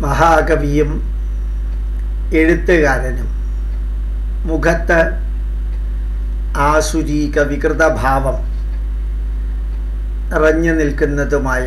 മഹാകവിയും എഴുത്തുകാരനും മുഖത്ത് ആസുരീക വികൃതഭാവം നിറഞ്ഞു നിൽക്കുന്നതുമായ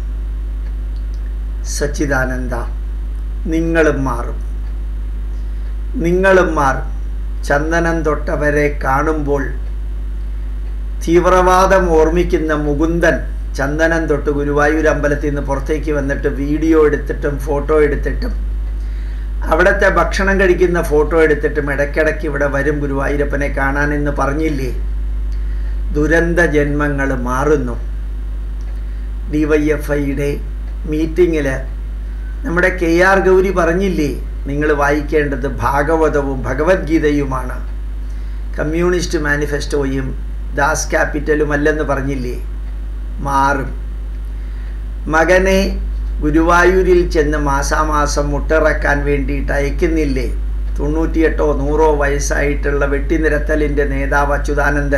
സച്ചിദാനന്ദ നിങ്ങളും മാറും നിങ്ങളും മാറും ചന്ദനം തൊട്ടവരെ കാണുമ്പോൾ തീവ്രവാദം ഓർമ്മിക്കുന്ന മുകുന്ദൻ ചന്ദനം തൊട്ട് ഗുരുവായൂർ അമ്പലത്തിൽ നിന്ന് പുറത്തേക്ക് വന്നിട്ട് വീഡിയോ എടുത്തിട്ടും ഫോട്ടോ എടുത്തിട്ടും അവിടുത്തെ ഭക്ഷണം കഴിക്കുന്ന ഫോട്ടോ എടുത്തിട്ടും ഇടയ്ക്കിടയ്ക്ക് ഇവിടെ വരും ഗുരുവായൂരപ്പനെ കാണാനെന്ന് പറഞ്ഞില്ലേ ദുരന്ത ജന്മങ്ങൾ മാറുന്നു ഡി വൈ എഫ് ഐയുടെ മീറ്റിങ്ങിൽ നമ്മുടെ കെ ആർ ഗൗരി പറഞ്ഞില്ലേ നിങ്ങൾ വായിക്കേണ്ടത് ഭാഗവതവും ഭഗവത്ഗീതയുമാണ് കമ്മ്യൂണിസ്റ്റ് മാനിഫെസ്റ്റോയും ദാസ് ക്യാപിറ്റലും അല്ലെന്ന് പറഞ്ഞില്ലേ മാറും മകനെ ഗുരുവായൂരിൽ ചെന്ന് മാസാമാസം മുട്ടിറക്കാൻ വേണ്ടിയിട്ട് അയക്കുന്നില്ലേ തൊണ്ണൂറ്റിയെട്ടോ നൂറോ വയസ്സായിട്ടുള്ള വെട്ടിനിരത്തലിൻ്റെ നേതാവ് അച്യുതാനന്ദൻ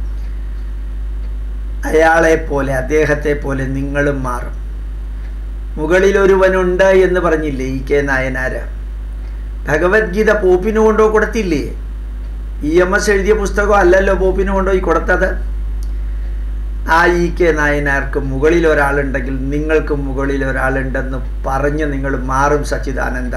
അയാളെ പോലെ അദ്ദേഹത്തെ പോലെ നിങ്ങളും മാറും മുകളിൽ ഒരുവനുണ്ട് എന്ന് പറഞ്ഞില്ലേ ഇ കെ നായനാര് ഭഗവത്ഗീത പോപ്പിന് കൊണ്ടോ കൊടുത്തില്ലേ ഇ എം എസ് എഴുതിയ പുസ്തകം അല്ലല്ലോ പോപ്പിന് കൊണ്ടുപോയി കൊടുത്തത് ആ ഇ കെ നായനാർക്ക് മുകളിൽ ഒരാളുണ്ടെങ്കിൽ നിങ്ങൾക്കും മുകളിൽ ഒരാളുണ്ടെന്ന് പറഞ്ഞ് നിങ്ങൾ മാറും സച്ചിദാനന്ദ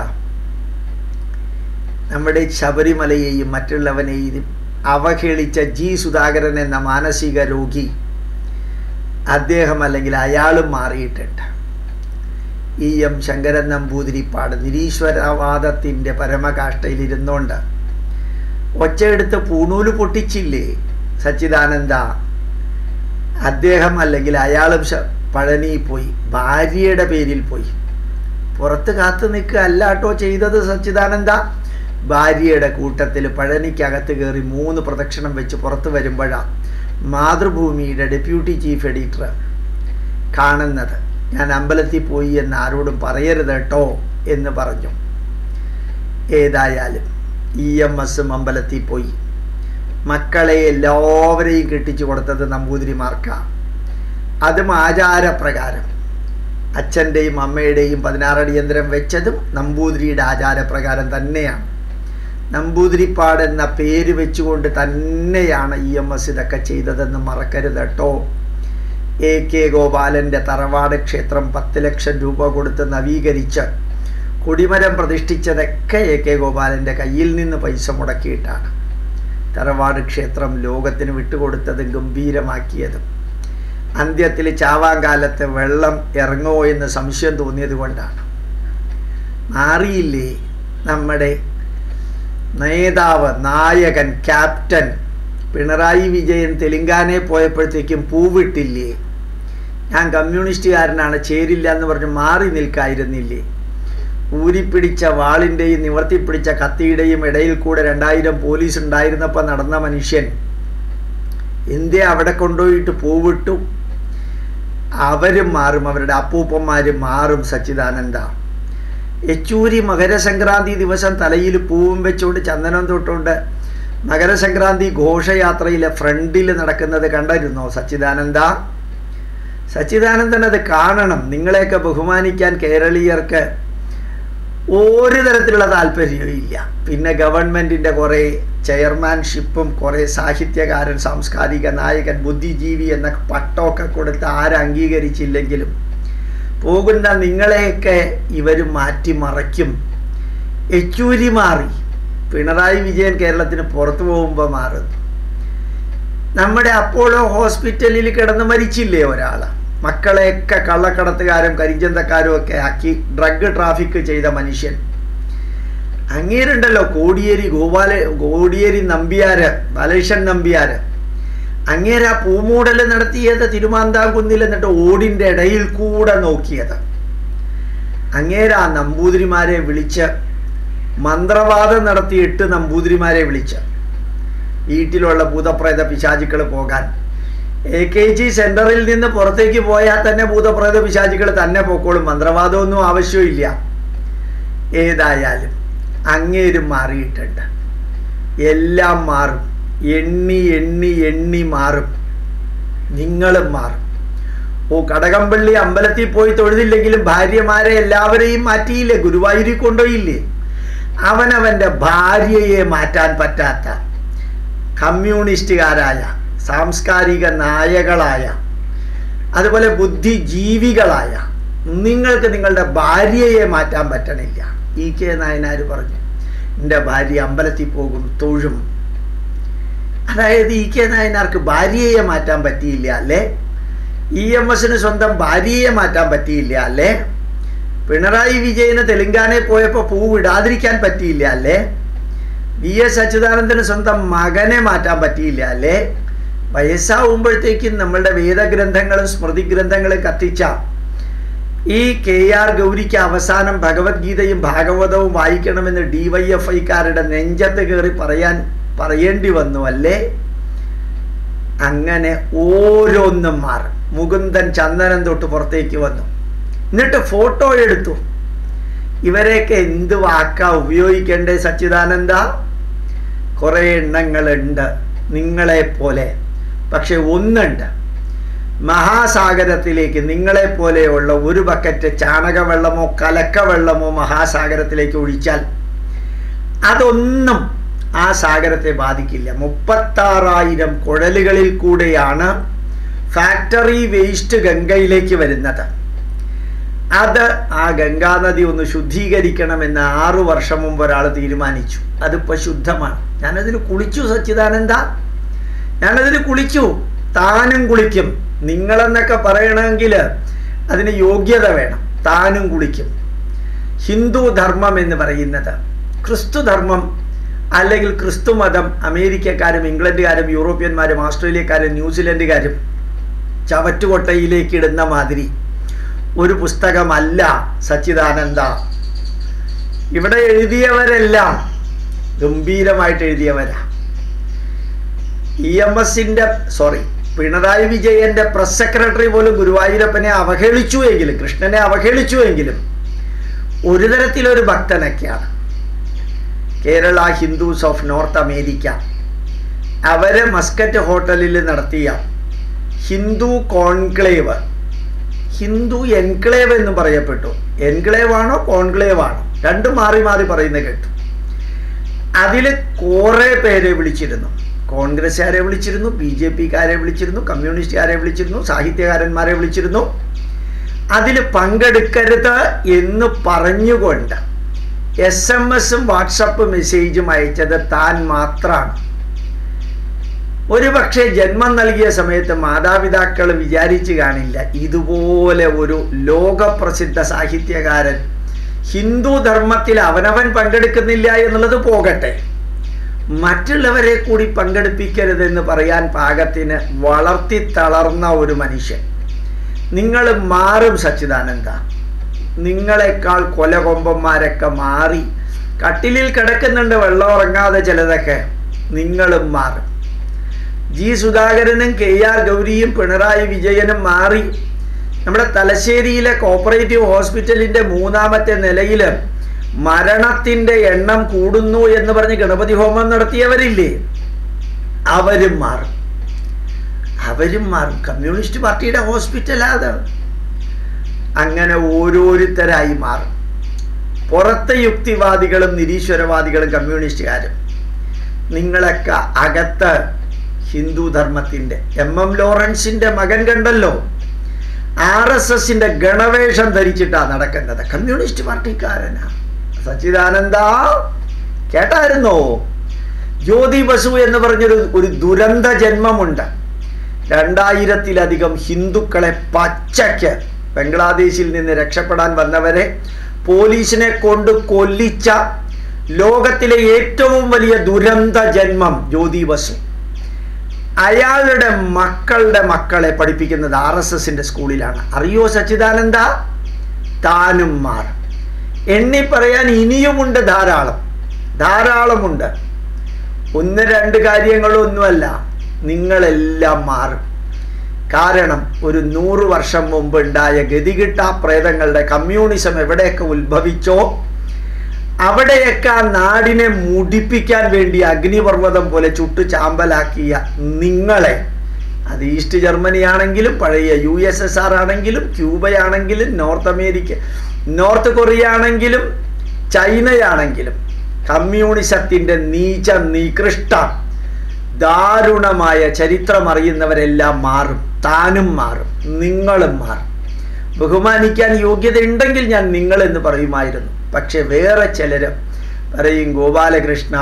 നമ്മുടെ ശബരിമലയെയും മറ്റുള്ളവനെയും അവഹേളിച്ച ജി സുധാകരൻ എന്ന മാനസിക രോഗി അദ്ദേഹം അല്ലെങ്കിൽ അയാളും മാറിയിട്ടുണ്ട് ഇ എം ശങ്കരൻ നമ്പൂതിരിപ്പാട് നിരീശ്വരവാദത്തിൻ്റെ പരമകാഷ്ടയിൽ ഇരുന്നുകൊണ്ട് ഒച്ചയെടുത്ത് പൂണൂല് പൊട്ടിച്ചില്ലേ സച്ചിദാനന്ദ അദ്ദേഹം അല്ലെങ്കിൽ അയാളും പഴനി പോയി ഭാര്യയുടെ പേരിൽ പോയി പുറത്ത് കാത്തു നിൽക്കുക അല്ലാട്ടോ ചെയ്തത് സച്ചിദാനന്ദ ഭാര്യയുടെ കൂട്ടത്തിൽ പഴനിക്കകത്ത് കയറി മൂന്ന് പ്രദക്ഷിണം വെച്ച് പുറത്ത് വരുമ്പോഴാണ് മാതൃഭൂമിയുടെ ഡെപ്യൂട്ടി ചീഫ് എഡിറ്റർ കാണുന്നത് ഞാൻ അമ്പലത്തിൽ പോയി എന്ന് ആരോടും പറയരുത് കേട്ടോ എന്ന് പറഞ്ഞു ഏതായാലും ഇ എം എസും അമ്പലത്തിൽ പോയി മക്കളെ എല്ലാവരെയും കെട്ടിച്ചു കൊടുത്തത് നമ്പൂതിരിമാർക്കാണ് അതും ആചാരപ്രകാരം അച്ഛൻ്റെയും അമ്മയുടെയും പതിനാറടിയന്തരം വെച്ചതും നമ്പൂതിരിയുടെ ആചാരപ്രകാരം തന്നെയാണ് നമ്പൂതിരിപ്പാട് എന്ന പേര് വെച്ചുകൊണ്ട് തന്നെയാണ് ഇ എം എസ് ഇതൊക്കെ ചെയ്തതെന്ന് മറക്കരുത് കേട്ടോ എ കെ ഗോപാലൻ്റെ തറവാട് ക്ഷേത്രം പത്ത് ലക്ഷം രൂപ കൊടുത്ത് നവീകരിച്ച് കൊടിമരം പ്രതിഷ്ഠിച്ചതൊക്കെ എ കെ ഗോപാലൻ്റെ കയ്യിൽ നിന്ന് പൈസ മുടക്കിയിട്ടാണ് തറവാട് ക്ഷേത്രം ലോകത്തിന് വിട്ടുകൊടുത്തതും ഗംഭീരമാക്കിയതും അന്ത്യത്തിൽ ചാവാങ്കാലത്ത് വെള്ളം ഇറങ്ങുമോ എന്ന് സംശയം തോന്നിയത് കൊണ്ടാണ് മാറിയില്ലേ നമ്മുടെ നേതാവ് നായകൻ ക്യാപ്റ്റൻ പിണറായി വിജയൻ തെലുങ്കാനയിൽ പോയപ്പോഴത്തേക്കും പൂവിട്ടില്ലേ ഞാൻ കമ്മ്യൂണിസ്റ്റുകാരനാണ് ചേരില്ല എന്ന് പറഞ്ഞ് മാറി നിൽക്കായിരുന്നില്ലേ ഊരിപ്പിടിച്ച വാളിൻ്റെയും നിവർത്തിപ്പിടിച്ച കത്തിയുടെയും ഇടയിൽ കൂടെ രണ്ടായിരം പോലീസ് ഉണ്ടായിരുന്നപ്പോൾ നടന്ന മനുഷ്യൻ ഇന്ത്യ അവിടെ കൊണ്ടുപോയിട്ട് പൂവിട്ടു അവരും മാറും അവരുടെ അപ്പൂപ്പന്മാരും മാറും സച്ചിദാനന്ദ യെച്ചൂരി മകരസംക്രാന്തി ദിവസം തലയിൽ പൂവും വെച്ചുകൊണ്ട് ചന്ദനം തൊട്ടുകൊണ്ട് മകരസംക്രാന്തി ഘോഷയാത്രയിലെ ഫ്രണ്ടിൽ നടക്കുന്നത് കണ്ടിരുന്നോ സച്ചിദാനന്ദ സച്ചിദാനന്ദൻ അത് കാണണം നിങ്ങളെയൊക്കെ ബഹുമാനിക്കാൻ കേരളീയർക്ക് ഒരു തരത്തിലുള്ള താല്പര്യവും ഇല്ല പിന്നെ ഗവൺമെൻറ്റിൻ്റെ കുറേ ചെയർമാൻഷിപ്പും കുറേ സാഹിത്യകാരൻ സാംസ്കാരിക നായകൻ ബുദ്ധിജീവി എന്ന പട്ടമൊക്കെ കൊടുത്ത് ആരും അംഗീകരിച്ചില്ലെങ്കിലും പോകുന്ന നിങ്ങളെയൊക്കെ ഇവർ മാറ്റിമറയ്ക്കും യെച്ചൂരി മാറി പിണറായി വിജയൻ കേരളത്തിന് പുറത്തു പോകുമ്പോൾ മാറുന്നു നമ്മുടെ അപ്പോളോ ഹോസ്പിറ്റലിൽ കിടന്ന് മരിച്ചില്ലേ ഒരാൾ മക്കളെയൊക്കെ കള്ളക്കടത്തുകാരും കരിഞ്ചന്തക്കാരും ഒക്കെ ആക്കി ഡ്രഗ് ട്രാഫിക് ചെയ്ത മനുഷ്യൻ അങ്ങേരുണ്ടല്ലോ കോടിയേരി ഗോപാല കോടിയേരി നമ്പ്യാര് ബാലകൃഷ്ണൻ നമ്പ്യാര് അങ്ങേര് ആ പൂമൂടൽ നടത്തിയത് തിരുമാന്താംകുന്നിൽ എന്നിട്ട് ഓടിൻ്റെ ഇടയിൽ കൂടെ നോക്കിയത് അങ്ങേര് ആ നമ്പൂതിരിമാരെ വിളിച്ച് മന്ത്രവാദം നടത്തി എട്ട് നമ്പൂതിരിമാരെ വിളിച്ച് വീട്ടിലുള്ള ഭൂതപ്രേത പിശാചുക്കൾ പോകാൻ എ കെ ജി സെന്ററിൽ നിന്ന് പുറത്തേക്ക് പോയാൽ തന്നെ ഭൂതപ്രേത പിശാചുക്കൾ തന്നെ പൊക്കോളും മന്ത്രവാദമൊന്നും ആവശ്യമില്ല ഏതായാലും അങ്ങേരും മാറിയിട്ടുണ്ട് എല്ലാം മാറും എണ്ണി എണ്ണി എണ്ണി മാറും നിങ്ങളും മാറും ഓ കടകംപള്ളി അമ്പലത്തിൽ പോയി തൊഴുതില്ലെങ്കിലും ഭാര്യമാരെ എല്ലാവരെയും മാറ്റിയില്ലേ ഗുരുവായൂരിൽ കൊണ്ടുപോയില്ലേ അവനവൻ്റെ ഭാര്യയെ മാറ്റാൻ പറ്റാത്ത കമ്മ്യൂണിസ്റ്റുകാരായ സാംസ്കാരിക നായകളായ അതുപോലെ ബുദ്ധിജീവികളായ നിങ്ങൾക്ക് നിങ്ങളുടെ ഭാര്യയെ മാറ്റാൻ പറ്റണില്ല ഇ കെ നായനാർ പറഞ്ഞു എൻ്റെ ഭാര്യ അമ്പലത്തിൽ പോകും തൊഴും അതായത് ഇ കെ നായനാർക്ക് ഭാര്യയെ മാറ്റാൻ പറ്റിയില്ല അല്ലേ ഇ എം എസിന് സ്വന്തം ഭാര്യയെ മാറ്റാൻ പറ്റിയില്ല അല്ലേ പിണറായി വിജയന് തെലങ്കാനയിൽ പോയപ്പോൾ പൂ വിടാതിരിക്കാൻ പറ്റിയില്ല അല്ലേ വി എസ് അച്യുതാനന്ദന് സ്വന്തം മകനെ മാറ്റാൻ പറ്റിയില്ല അല്ലേ വയസ്സാവുമ്പോഴത്തേക്കും നമ്മളുടെ വേദഗ്രന്ഥങ്ങളും സ്മൃതി ഗ്രന്ഥങ്ങളും കത്തിച്ച ഈ കെ ആർ ഗൗരിക്ക് അവസാനം ഭഗവത്ഗീതയും ഭാഗവതവും വായിക്കണമെന്ന് ഡി വൈ എഫ് ഐക്കാരുടെ നെഞ്ചത്ത് കയറി പറയാൻ പറയേണ്ടി വന്നു അല്ലേ അങ്ങനെ ഓരോന്നും മാറും മുകുന്ദൻ ചന്ദനം തൊട്ട് പുറത്തേക്ക് വന്നു എന്നിട്ട് ഫോട്ടോ എടുത്തു ഇവരെയൊക്കെ എന്ത് വാക്കാ ഉപയോഗിക്കേണ്ടേ സച്ചിദാനന്ദ കുറേ എണ്ണങ്ങളുണ്ട് നിങ്ങളെ പോലെ പക്ഷെ ഒന്നുണ്ട് മഹാസാഗരത്തിലേക്ക് നിങ്ങളെ പോലെയുള്ള ഒരു ബക്കറ്റ് ചാണകവെള്ളമോ കലക്കവെള്ളമോ മഹാസാഗരത്തിലേക്ക് ഒഴിച്ചാൽ അതൊന്നും ആ സാഗരത്തെ ബാധിക്കില്ല മുപ്പത്താറായിരം കുഴലുകളിൽ കൂടെയാണ് ഫാക്ടറി വേസ്റ്റ് ഗംഗയിലേക്ക് വരുന്നത് അത് ആ ഗംഗാനദി ഒന്ന് ശുദ്ധീകരിക്കണമെന്ന് ആറു വർഷം മുമ്പ് ഒരാൾ തീരുമാനിച്ചു അതിപ്പോൾ ശുദ്ധമാണ് ഞാനതിന് കുളിച്ചു സച്ചിദാനന്ദ ഞാനതിന് കുളിച്ചു താനും കുളിക്കും നിങ്ങളെന്നൊക്കെ പറയണമെങ്കിൽ അതിന് യോഗ്യത വേണം താനും കുളിക്കും ഹിന്ദു ധർമ്മം എന്ന് പറയുന്നത് ക്രിസ്തു ധർമ്മം അല്ലെങ്കിൽ ക്രിസ്തു മതം അമേരിക്കക്കാരും ഇംഗ്ലണ്ടുകാരും യൂറോപ്യന്മാരും ഓസ്ട്രേലിയക്കാരും ന്യൂസിലൻഡുകാരും ചവറ്റുകൊട്ടയിലേക്ക് ഇടുന്ന മാതിരി ഒരു പുസ്തകമല്ല സച്ചിദാനന്ദ ഇവിടെ എഴുതിയവരെല്ലാം ഗംഭീരമായിട്ട് എഴുതിയവരാ ഇ എം എസിന്റെ സോറി പിണറായി വിജയന്റെ പ്രസ് സെക്രട്ടറി പോലും ഗുരുവായൂരപ്പനെ അവഹേളിച്ചു എങ്കിലും കൃഷ്ണനെ അവഹേളിച്ചു എങ്കിലും ഒരു തരത്തിലൊരു ഭക്തനൊക്കെയാണ് Kerala Hindus of north America അവര് മസ്കറ്റ് ഹോട്ടലിൽ നടത്തിയ ഹിന്ദു കോൺക്ലേവ് ഹിന്ദു എൻക്ലേവ് എന്ന് പറയപ്പെട്ടു എൻക്ലേവ് ആണോ കോൺക്ലേവ് ആണോ രണ്ടും മാറി മാറി പറയുന്നത് കേട്ടു അതിൽ കുറേ പേരെ വിളിച്ചിരുന്നു കോൺഗ്രസ്സുകാരെ വിളിച്ചിരുന്നു ബി ജെ പിക്കാരെ വിളിച്ചിരുന്നു കമ്മ്യൂണിസ്റ്റുകാരെ വിളിച്ചിരുന്നു സാഹിത്യകാരന്മാരെ വിളിച്ചിരുന്നു അതിൽ പങ്കെടുക്കരുത് എന്ന് പറഞ്ഞുകൊണ്ട് എസ് എം എസും വാട്സപ്പ് മെസ്സേജും അയച്ചത് താൻ മാത്രമാണ് ഒരു പക്ഷേ ജന്മം നൽകിയ സമയത്ത് മാതാപിതാക്കൾ വിചാരിച്ചു കാണില്ല ഇതുപോലെ ഒരു ലോകപ്രസിദ്ധ സാഹിത്യകാരൻ ഹിന്ദു ധർമ്മത്തിൽ അവനവൻ പങ്കെടുക്കുന്നില്ല എന്നുള്ളത് പോകട്ടെ മറ്റുള്ളവരെ കൂടി പങ്കെടുപ്പിക്കരുതെന്ന് പറയാൻ പാകത്തിന് വളർത്തി തളർന്ന ഒരു മനുഷ്യൻ നിങ്ങൾ മാറും സച്ചിദാനന്ദ നിങ്ങളെക്കാൾ കൊലകൊമ്പന്മാരൊക്കെ മാറി കട്ടിലിൽ കിടക്കുന്നുണ്ട് വെള്ളം ഉറങ്ങാതെ ചിലതൊക്കെ നിങ്ങളും മാറും ജി സുധാകരനും കെ ആർ ഗൗരിയും പിണറായി വിജയനും മാറി നമ്മുടെ തലശ്ശേരിയിലെ കോപ്പറേറ്റീവ് ഹോസ്പിറ്റലിന്റെ മൂന്നാമത്തെ നിലയിൽ മരണത്തിന്റെ എണ്ണം കൂടുന്നു എന്ന് പറഞ്ഞ് ഗണപതി ഹോമം നടത്തിയവരില്ലേ അവരും മാറും അവരും മാറും കമ്മ്യൂണിസ്റ്റ് പാർട്ടിയുടെ ഹോസ്പിറ്റലാ അത് അങ്ങനെ ഓരോരുത്തരായി മാറും പുറത്തെ യുക്തിവാദികളും നിരീശ്വരവാദികളും കമ്മ്യൂണിസ്റ്റുകാരും നിങ്ങളൊക്കെ അകത്ത് ഹിന്ദു ധർമ്മത്തിൻ്റെ എം എം ലോറൻസിന്റെ മകൻ കണ്ടല്ലോ ആർ എസ് എസിന്റെ ഗണവേഷം ധരിച്ചിട്ടാ നടക്കുന്നത് കമ്മ്യൂണിസ്റ്റ് പാർട്ടിക്കാരനാ സച്ചിദാനന്ദ കേട്ടായിരുന്നോ ജ്യോതി ബസു എന്ന് പറഞ്ഞൊരു ഒരു ദുരന്ത ജന്മമുണ്ട് രണ്ടായിരത്തിലധികം ഹിന്ദുക്കളെ പച്ചയ്ക്ക് ബംഗ്ലാദേശിൽ നിന്ന് രക്ഷപ്പെടാൻ വന്നവരെ പോലീസിനെ കൊണ്ട് കൊല്ലിച്ച ലോകത്തിലെ ഏറ്റവും വലിയ ദുരന്ത ജന്മം ജ്യോതി ബസു അയാളുടെ മക്കളുടെ മക്കളെ പഠിപ്പിക്കുന്നത് ആർ എസ് എസിന്റെ സ്കൂളിലാണ് അറിയോ സച്ചിദാനന്ദ താനും മാറും എണ്ണി പറയാൻ ഇനിയുമുണ്ട് ധാരാളം ധാരാളമുണ്ട് ഒന്ന് രണ്ട് കാര്യങ്ങളൊന്നുമല്ല നിങ്ങളെല്ലാം മാറും കാരണം ഒരു നൂറ് വർഷം മുമ്പ് ഉണ്ടായ ഗതികിട്ടാ പ്രേതങ്ങളുടെ കമ്മ്യൂണിസം എവിടെയൊക്കെ ഉത്ഭവിച്ചോ അവിടെയൊക്കെ ആ നാടിനെ മുടിപ്പിക്കാൻ വേണ്ടി അഗ്നിപർവ്വതം പോലെ ചുട്ടു ചാമ്പലാക്കിയ നിങ്ങളെ അത് ഈസ്റ്റ് ജർമ്മനി ആണെങ്കിലും പഴയ യു എസ് എസ് ആർ ആണെങ്കിലും ക്യൂബയാണെങ്കിലും നോർത്ത് അമേരിക്ക നോർത്ത് കൊറിയ ആണെങ്കിലും ചൈനയാണെങ്കിലും കമ്മ്യൂണിസത്തിൻ്റെ നീച നികൃഷ്ട ദാരുണമായ ചരിത്രം അറിയുന്നവരെല്ലാം മാറും താനും മാറും നിങ്ങളും മാറും ബഹുമാനിക്കാൻ യോഗ്യത ഉണ്ടെങ്കിൽ ഞാൻ നിങ്ങളെന്ന് പറയുമായിരുന്നു പക്ഷെ വേറെ ചിലര് പറയും ഗോപാലകൃഷ്ണ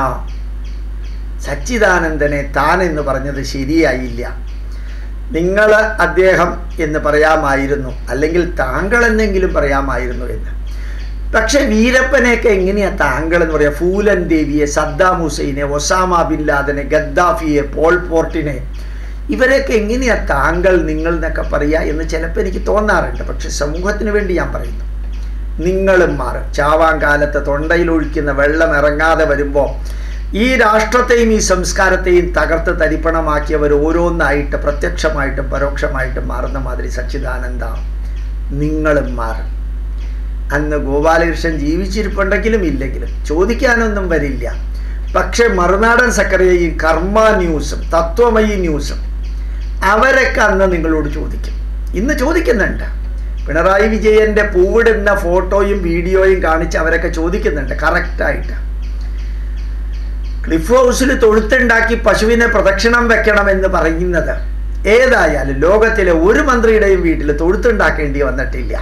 സച്ചിദാനന്ദനെ താൻ എന്ന് പറഞ്ഞത് ശരിയായില്ല നിങ്ങൾ അദ്ദേഹം എന്ന് പറയാമായിരുന്നു അല്ലെങ്കിൽ താങ്കൾ എന്നെങ്കിലും പറയാമായിരുന്നു എന്ന് പക്ഷെ വീരപ്പനെയൊക്കെ എങ്ങനെയാ താങ്കൾ എന്ന് പറയാ ഫൂലൻ ദേവിയെ സദ്ദാം ഹുസൈനെ ഒസാമ ബിൻ ലാദനെ ഗദ്ദാഫിയെ പോൾ പോർട്ടിനെ ഇവരെയൊക്കെ എങ്ങനെയാ താങ്കൾ നിങ്ങൾ എന്നൊക്കെ പറയുക എന്ന് ചിലപ്പോൾ എനിക്ക് തോന്നാറുണ്ട് പക്ഷെ സമൂഹത്തിന് വേണ്ടി ഞാൻ പറയുന്നു നിങ്ങളും മാറും ചാവാൻ കാലത്ത് തൊണ്ടയിൽ ഒഴിക്കുന്ന വെള്ളം ഇറങ്ങാതെ വരുമ്പോൾ ഈ രാഷ്ട്രത്തെയും ഈ സംസ്കാരത്തെയും തകർത്ത് തരിപ്പണമാക്കിയവർ ഓരോന്നായിട്ട് പ്രത്യക്ഷമായിട്ടും പരോക്ഷമായിട്ടും മാറുന്ന മാതിരി സച്ചിദാനന്ദ നിങ്ങളും മാറും അന്ന് ഗോപാലകൃഷ്ണൻ ജീവിച്ചിരിപ്പുണ്ടെങ്കിലും ഇല്ലെങ്കിലും ചോദിക്കാനൊന്നും വരില്ല പക്ഷെ മറുനാടൻ സക്കറിയയും കർമ്മ ന്യൂസും തത്വമയി ന്യൂസും അവരൊക്കെ അന്ന് നിങ്ങളോട് ചോദിക്കും ഇന്ന് ചോദിക്കുന്നുണ്ട് പിണറായി വിജയന്റെ പൂവിടുന്ന ഫോട്ടോയും വീഡിയോയും കാണിച്ച് അവരൊക്കെ ചോദിക്കുന്നുണ്ട് കറക്റ്റായിട്ട് ക്ലിഫ് ഹൗസിൽ തൊഴുത്തുണ്ടാക്കി പശുവിനെ പ്രദക്ഷിണം വെക്കണമെന്ന് പറയുന്നത് ഏതായാലും ലോകത്തിലെ ഒരു മന്ത്രിയുടെയും വീട്ടിൽ തൊഴുത്തുണ്ടാക്കേണ്ടി വന്നിട്ടില്ല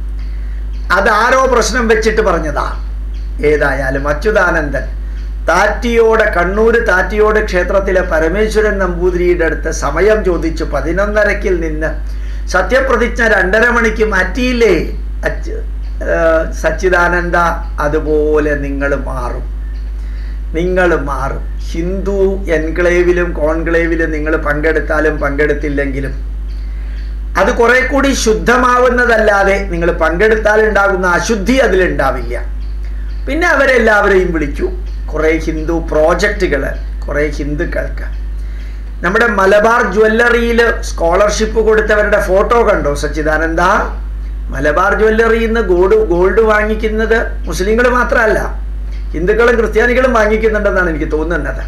അതാരോ പ്രശ്നം വെച്ചിട്ട് പറഞ്ഞതാ ഏതായാലും അച്യുതാനന്ദൻ താറ്റിയോട് കണ്ണൂർ താറ്റിയോട് ക്ഷേത്രത്തിലെ പരമേശ്വരൻ നമ്പൂതിരിയുടെ അടുത്ത് സമയം ചോദിച്ചു പതിനൊന്നരക്കിൽ നിന്ന് സത്യപ്രതിജ്ഞ രണ്ടര മണിക്ക് മാറ്റിയില്ലേ അച്ച് സച്ചിദാനന്ദ അതുപോലെ നിങ്ങൾ മാറും നിങ്ങൾ മാറും ഹിന്ദു എൻക്ലേവിലും കോൺക്ലേവിലും നിങ്ങൾ പങ്കെടുത്താലും പങ്കെടുത്തില്ലെങ്കിലും അത് കുറെ കൂടി ശുദ്ധമാവുന്നതല്ലാതെ നിങ്ങൾ പങ്കെടുത്താൽ ഉണ്ടാകുന്ന അശുദ്ധി അതിലുണ്ടാവില്ല പിന്നെ അവരെല്ലാവരെയും വിളിച്ചു കുറേ ഹിന്ദു പ്രോജക്റ്റുകൾ കുറേ ഹിന്ദുക്കൾക്ക് നമ്മുടെ മലബാർ ജ്വല്ലറിയിൽ സ്കോളർഷിപ്പ് കൊടുത്തവരുടെ ഫോട്ടോ കണ്ടോ സച്ചിദാനന്ദ മലബാർ ജ്വല്ലറിയിൽ നിന്ന് ഗോൾഡ് ഗോൾഡ് വാങ്ങിക്കുന്നത് മുസ്ലിങ്ങൾ മാത്രമല്ല ഹിന്ദുക്കളും ക്രിസ്ത്യാനികളും വാങ്ങിക്കുന്നുണ്ടെന്നാണ് എനിക്ക് തോന്നുന്നത്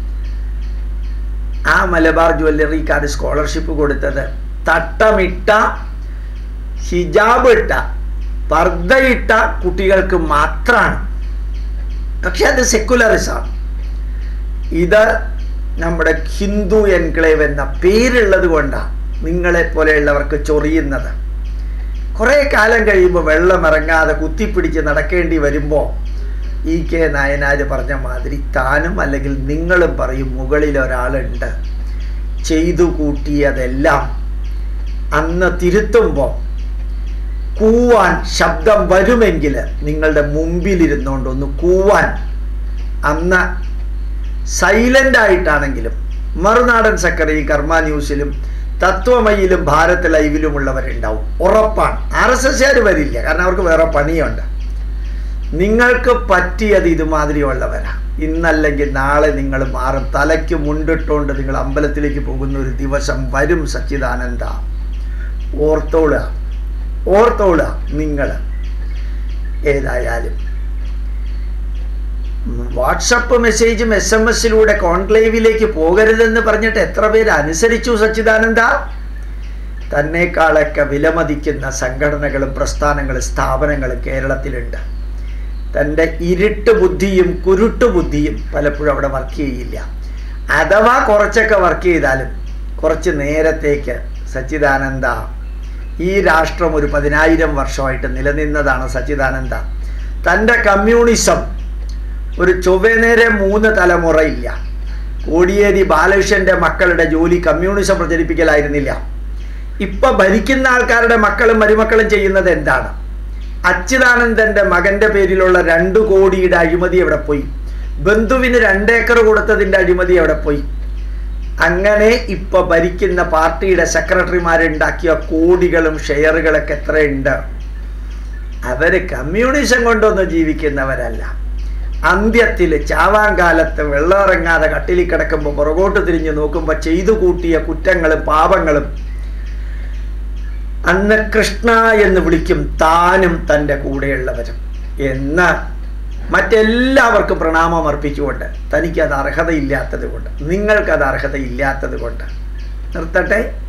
ആ മലബാർ ജ്വല്ലറിക്കാർ സ്കോളർഷിപ്പ് കൊടുത്തത് തട്ടമിട്ട ഹിജാബ് ഇട്ട പർദ്ദയിട്ട കുട്ടികൾക്ക് മാത്രമാണ് പക്ഷെ അത് സെക്കുലറിസമാണ് ഇത് നമ്മുടെ ഹിന്ദു എൻക്ലേവ് എന്ന പേരുള്ളത് കൊണ്ടാണ് നിങ്ങളെ പോലെയുള്ളവർക്ക് ചൊറിയുന്നത് കുറേ കാലം കഴിയുമ്പോൾ വെള്ളം ഇറങ്ങാതെ കുത്തിപ്പിടിച്ച് നടക്കേണ്ടി വരുമ്പോൾ ഇ കെ നായനാർ പറഞ്ഞ മാതിരി താനും അല്ലെങ്കിൽ നിങ്ങളും പറയും മുകളിൽ ഒരാളുണ്ട് ചെയ്തു കൂട്ടിയതെല്ലാം അന്ന് തിരുത്തുമ്പോൾ കൂവാൻ ശബ്ദം വരുമെങ്കിൽ നിങ്ങളുടെ മുമ്പിലിരുന്നുകൊണ്ട് ഒന്ന് കൂവാൻ അന്ന് സൈലൻ്റ് ആയിട്ടാണെങ്കിലും മറുനാടൻ സക്കറി കർമ്മ ന്യൂസിലും തത്വമയിലും ഭാരത് ലൈവിലുമുള്ളവരുണ്ടാവും ഉറപ്പാണ് ആർ എസ് എസ്സുകാർ വരില്ല കാരണം അവർക്ക് വേറെ പണിയുണ്ട് നിങ്ങൾക്ക് പറ്റിയത് ഇതുമാതിരിയുള്ളവരാ ഇന്നല്ലെങ്കിൽ നാളെ നിങ്ങൾ മാറും തലയ്ക്ക് മുണ്ടിട്ടുകൊണ്ട് നിങ്ങൾ അമ്പലത്തിലേക്ക് പോകുന്ന ഒരു ദിവസം വരും സച്ചിദാനന്ദ ഓർത്തോളുക ഓർത്തോളുക നിങ്ങൾ ഏതായാലും വാട്സപ്പ് മെസ്സേജും എസ് എം എസിലൂടെ കോൺക്ലേവിലേക്ക് പോകരുതെന്ന് പറഞ്ഞിട്ട് എത്ര പേര് അനുസരിച്ചു സച്ചിദാനന്ദ തന്നെക്കാളൊക്കെ വിലമതിക്കുന്ന സംഘടനകളും പ്രസ്ഥാനങ്ങളും സ്ഥാപനങ്ങളും കേരളത്തിലുണ്ട് തൻ്റെ ഇരുട്ട് ബുദ്ധിയും കുരുട്ട് ബുദ്ധിയും പലപ്പോഴും അവിടെ വർക്ക് ചെയ്യില്ല അഥവാ കുറച്ചൊക്കെ വർക്ക് ചെയ്താലും കുറച്ച് നേരത്തേക്ക് സച്ചിദാനന്ദ ഈ രാഷ്ട്രം ഒരു പതിനായിരം വർഷമായിട്ട് നിലനിന്നതാണ് സച്ചിദാനന്ദ തൻ്റെ കമ്മ്യൂണിസം ഒരു ചൊവ്വേനേരെ മൂന്ന് തലമുറയില്ല കോടിയേരി ബാലകൃഷ്ണന്റെ മക്കളുടെ ജോലി കമ്മ്യൂണിസം പ്രചരിപ്പിക്കലായിരുന്നില്ല ഇപ്പൊ ഭരിക്കുന്ന ആൾക്കാരുടെ മക്കളും മരുമക്കളും ചെയ്യുന്നത് എന്താണ് അച്യുതാനന്ദന്റെ മകന്റെ പേരിലുള്ള രണ്ടു കോടിയുടെ അഴിമതി എവിടെ പോയി ബന്ധുവിന് രണ്ടേക്കർ കൊടുത്തതിന്റെ അഴിമതി എവിടെ പോയി അങ്ങനെ ഇപ്പൊ ഭരിക്കുന്ന പാർട്ടിയുടെ സെക്രട്ടറിമാരുണ്ടാക്കിയ കോടികളും ഷെയറുകളൊക്കെ എത്രയുണ്ട് അവര് കമ്മ്യൂണിസം കൊണ്ടൊന്നും ജീവിക്കുന്നവരല്ല അന്ത്യത്തിൽ ചാവാൻ കാലത്ത് വെള്ളമിറങ്ങാതെ കട്ടിലിൽ കിടക്കുമ്പോൾ പുറകോട്ട് തിരിഞ്ഞ് നോക്കുമ്പോൾ ചെയ്തു കൂട്ടിയ കുറ്റങ്ങളും പാപങ്ങളും അന്ന് കൃഷ്ണ എന്ന് വിളിക്കും താനും തൻ്റെ കൂടെയുള്ളവരും എന്ന് മറ്റെല്ലാവർക്കും പ്രണാമം അർപ്പിച്ചുകൊണ്ട് തനിക്കത് അർഹതയില്ലാത്തത് കൊണ്ട് നിങ്ങൾക്കത് അർഹതയില്ലാത്തത് കൊണ്ട് നിർത്തട്ടെ